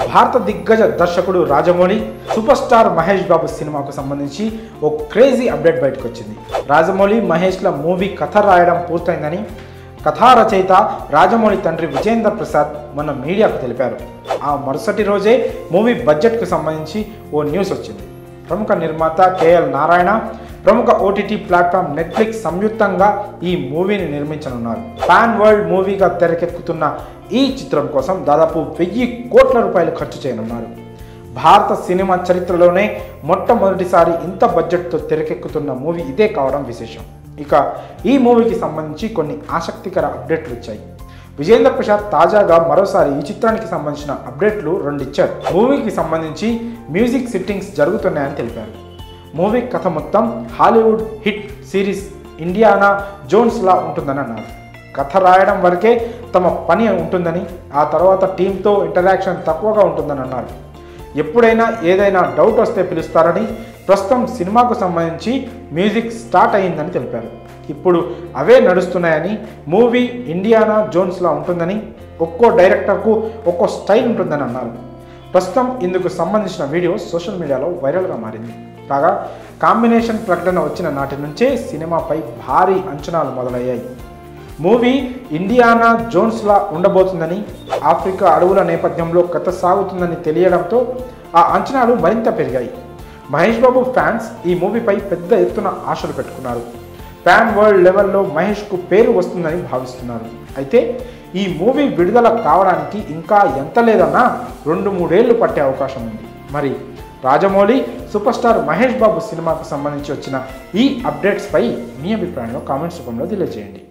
భారత దిగ్గజ దర్శకుడు రాజమౌళి సూపర్ స్టార్ మహేష్ బాబు సినిమాకు సంబంధించి ఓ క్రేజీ అప్డేట్ బయటకు వచ్చింది రాజమౌళి మహేష్ల మూవీ కథ రాయడం పూర్తయిందని కథా రచయిత రాజమౌళి తండ్రి విజేంద్ర ప్రసాద్ మొన్న మీడియాకు తెలిపారు ఆ మరుసటి రోజే మూవీ బడ్జెట్కు సంబంధించి ఓ న్యూస్ వచ్చింది ప్రముఖ నిర్మాత కేఎల్ నారాయణ ప్రముఖ ఓటీటీ ప్లాట్ఫామ్ నెట్ఫ్లిక్స్ సంయుక్తంగా ఈ మూవీని నిర్మించనున్నారు పాన్ వరల్డ్ మూవీగా తెరకెక్కుతున్న ఈ చిత్రం కోసం దాదాపు వెయ్యి కోట్ల రూపాయలు ఖర్చు చేయనున్నారు భారత సినిమా చరిత్రలోనే మొట్టమొదటిసారి ఇంత బడ్జెట్తో తెరకెక్కుతున్న మూవీ ఇదే కావడం విశేషం ఇక ఈ మూవీకి సంబంధించి కొన్ని ఆసక్తికర అప్డేట్లు వచ్చాయి విజేంద్ర ప్రసాద్ తాజాగా మరోసారి ఈ చిత్రానికి సంబంధించిన అప్డేట్లు రెండు ఇచ్చారు మూవీకి సంబంధించి మ్యూజిక్ సిట్టింగ్స్ జరుగుతున్నాయని తెలిపారు మూవీ కథ మొత్తం హాలీవుడ్ హిట్ సిరీస్ ఇండియానా జోన్స్లా ఉంటుందని అన్నారు కథ రాయడం వరకే తమ పని ఉంటుందని ఆ తర్వాత టీంతో ఇంటరాక్షన్ తక్కువగా ఉంటుందని అన్నారు ఎప్పుడైనా ఏదైనా డౌట్ వస్తే పిలుస్తారని ప్రస్తుతం సినిమాకు సంబంధించి మ్యూజిక్ స్టార్ట్ అయిందని తెలిపారు ఇప్పుడు అవే నడుస్తున్నాయని మూవీ ఇండియానా జోన్స్లా ఉంటుందని ఒక్కో డైరెక్టర్కు ఒక్కో స్టైల్ ఉంటుందని అన్నారు ప్రస్తుతం ఇందుకు సంబంధించిన వీడియో సోషల్ మీడియాలో వైరల్గా మారింది కాగా కాంబినేషన్ ప్రకటన వచ్చిన నాటి నుంచే సినిమాపై భారీ అంచనాలు మొదలయ్యాయి మూవీ ఇండియానా జోన్స్లా ఉండబోతుందని ఆఫ్రికా అడవుల నేపథ్యంలో కథ సాగుతుందని తెలియడంతో ఆ అంచనాలు మరింత పెరిగాయి మహేష్ బాబు ఫ్యాన్స్ ఈ మూవీపై పెద్ద ఎత్తున ఆశలు పెట్టుకున్నారు పాన్ వరల్డ్ లెవెల్లో మహేష్కు పేరు వస్తుందని భావిస్తున్నారు అయితే ఈ మూవీ విడుదల కావడానికి ఇంకా ఎంత లేదన్నా రెండు మూడేళ్లు పట్టే అవకాశం ఉంది మరి రాజమౌళి సూపర్ స్టార్ మహేష్ బాబు సినిమాకు సంబంధించి వచ్చిన ఈ అప్డేట్స్పై మీ అభిప్రాయంలో కామెంట్స్ రూపంలో తెలియజేయండి